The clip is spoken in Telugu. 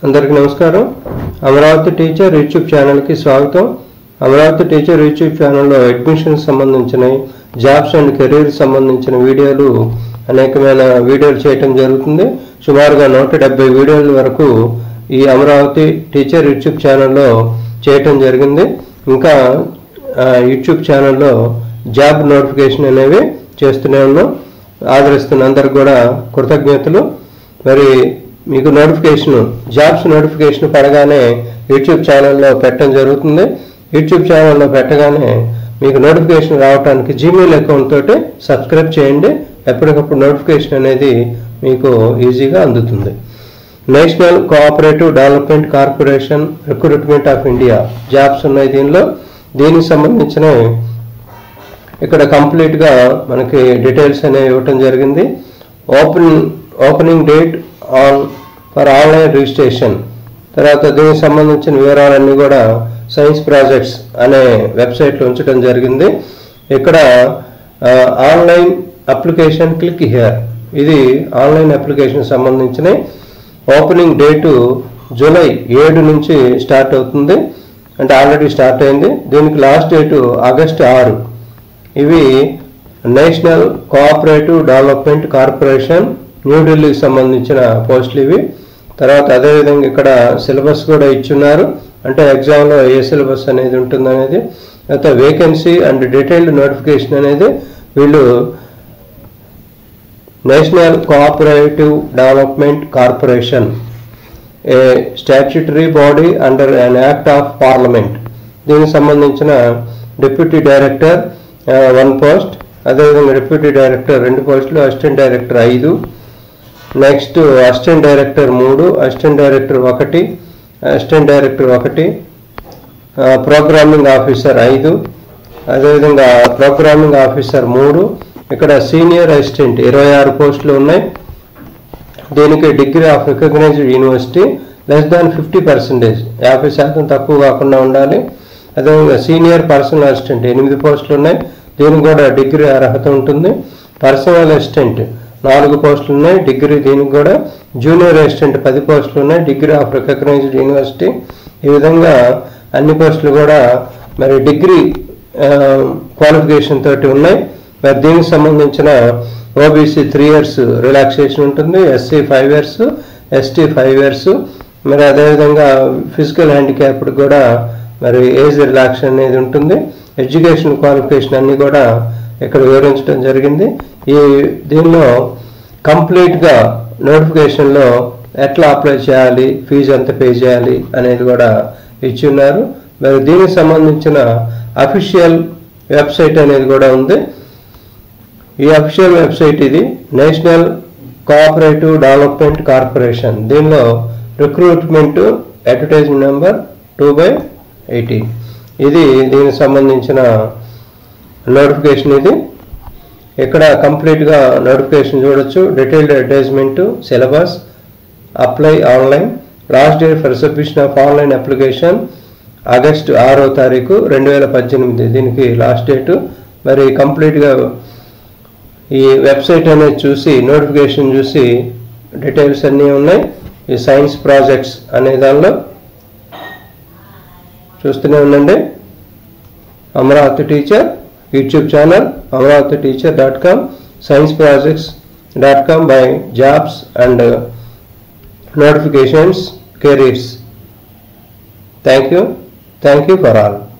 అందరికీ నమస్కారం అమరావతి టీచర్ యూట్యూబ్ ఛానల్కి స్వాగతం అమరావతి టీచర్ యూట్యూబ్ ఛానల్లో అడ్మిషన్ సంబంధించిన జాబ్స్ అండ్ కెరీర్ సంబంధించిన వీడియోలు అనేకమైన వీడియోలు చేయటం జరుగుతుంది సుమారుగా నూట డెబ్బై వీడియోల వరకు ఈ అమరావతి టీచర్ యూట్యూబ్ ఛానల్లో చేయటం జరిగింది ఇంకా ఆ, యూట్యూబ్ ఛానల్లో జాబ్ నోటిఫికేషన్ అనేవి చేస్తూనే ఉన్నాం ఆదరిస్తున్న అందరికి కూడా కృతజ్ఞతలు మరి మీకు నోటిఫికేషన్ జాబ్స్ నోటిఫికేషన్ పడగానే యూట్యూబ్ ఛానల్లో పెట్టడం జరుగుతుంది యూట్యూబ్ ఛానల్లో పెట్టగానే మీకు నోటిఫికేషన్ రావడానికి జీమెయిల్ అకౌంట్ తోటి సబ్స్క్రైబ్ చేయండి ఎప్పటికప్పుడు నోటిఫికేషన్ అనేది మీకు ఈజీగా అందుతుంది national cooperative development corporation recruitment of India jobs ఉన్నాయి దీనిలో దీనికి సంబంధించిన ఇక్కడ కంప్లీట్గా మనకి డీటెయిల్స్ అనేవి ఇవ్వటం జరిగింది open opening date on for online registration తర్వాత దీనికి సంబంధించిన వివరాలన్నీ కూడా సైన్స్ ప్రాజెక్ట్స్ అనే వెబ్సైట్లో ఉంచడం జరిగింది ఇక్కడ ఆన్లైన్ అప్లికేషన్ క్లిక్ హియర్ ఇది ఆన్లైన్ అప్లికేషన్ సంబంధించిన ఓపెనింగ్ డేటు జూలై ఏడు నుంచి స్టార్ట్ అవుతుంది అంటే ఆల్రెడీ స్టార్ట్ అయింది దీనికి లాస్ట్ డేటు ఆగస్టు ఆరు ఇవి నేషనల్ కోఆపరేటివ్ డెవలప్మెంట్ కార్పొరేషన్ న్యూఢిల్లీకి సంబంధించిన పోస్టులు ఇవి తర్వాత అదేవిధంగా ఇక్కడ సిలబస్ కూడా ఇచ్చున్నారు అంటే ఎగ్జామ్లో ఏ సిలబస్ అనేది ఉంటుంది అనేది తర్వాత వేకెన్సీ అండ్ డీటెయిల్డ్ నోటిఫికేషన్ అనేది వీళ్ళు national cooperative development corporation a statutory body under an act of parliament దీనికి సంబంధించిన డిప్యూటీ డైరెక్టర్ వన్ పోస్ట్ అదేవిధంగా డిప్యూటీ డైరెక్టర్ రెండు పోస్టులు అసిస్టెంట్ డైరెక్టర్ ఐదు నెక్స్ట్ అసిస్టెంట్ డైరెక్టర్ మూడు అసిస్టెంట్ డైరెక్టర్ ఒకటి అసిస్టెంట్ డైరెక్టర్ ఒకటి ప్రోగ్రామింగ్ ఆఫీసర్ ఐదు అదేవిధంగా ప్రోగ్రామింగ్ ఆఫీసర్ మూడు ఇక్కడ సీనియర్ అసిస్టెంట్ ఇరవై ఆరు పోస్టులు ఉన్నాయి దీనికి degree of recognised university less than fifty percentage యాభై శాతం తక్కువ కాకుండా ఉండాలి అదేవిధంగా సీనియర్ పర్సనల్ అసిస్టెంట్ ఎనిమిది పోస్టులు ఉన్నాయి దీనికి కూడా డిగ్రీ అర్హత ఉంటుంది పర్సనల్ అసిస్టెంట్ నాలుగు పోస్టులు ఉన్నాయి డిగ్రీ దీనికి కూడా జూనియర్ అసిస్టెంట్ పది పోస్టులు ఉన్నాయి డిగ్రీ ఆఫ్ రికగ్నైజ్డ్ యూనివర్సిటీ ఈ విధంగా అన్ని పోస్టులు కూడా మరి డిగ్రీ క్వాలిఫికేషన్ తోటి ఉన్నాయి మరి దీనికి సంబంధించిన ఓబీసీ త్రీ ఇయర్స్ రిలాక్సేషన్ ఉంటుంది SC five years ST five years మరి అదేవిధంగా ఫిజికల్ హ్యాండిక్యాప్డ్ కూడా మరి ఏజ్ రిలాక్షన్ అనేది ఉంటుంది ఎడ్యుకేషన్ క్వాలిఫికేషన్ అన్నీ కూడా ఇక్కడ వివరించడం జరిగింది ఈ దీనిలో కంప్లీట్గా నోటిఫికేషన్లో ఎట్లా అప్లై చేయాలి ఫీజు ఎంత పే చేయాలి అనేది కూడా ఇచ్చి ఉన్నారు మరి దీనికి సంబంధించిన అఫీషియల్ వెబ్సైట్ అనేది కూడా ఉంది ఈ అఫీషియల్ వెబ్సైట్ ఇది నేషనల్ కోఆపరేటివ్ డెవలప్మెంట్ కార్పొరేషన్ దీనిలో recruitment advertisement number two by eighty ఇది దీనికి సంబంధించిన నోటిఫికేషన్ ఇది ఇక్కడ కంప్లీట్గా నోటిఫికేషన్ చూడొచ్చు detailed advertisement syllabus apply online last date for submission of online application August ఆరో తారీఖు రెండు వేల పద్దెనిమిది దీనికి లాస్ట్ డేటు మరి కంప్లీట్గా ఈ వెబ్సైట్ అనేది చూసి నోటిఫికేషన్ చూసి డీటెయిల్స్ అన్నీ ఉన్నాయి ఈ సైన్స్ ప్రాజెక్ట్స్ అనే దానిలో చూస్తూనే ఉండండి Amaravati teacher YouTube channel Amaravati teacher dot com science projects dot com by jobs and notifications careers thank you thank you for all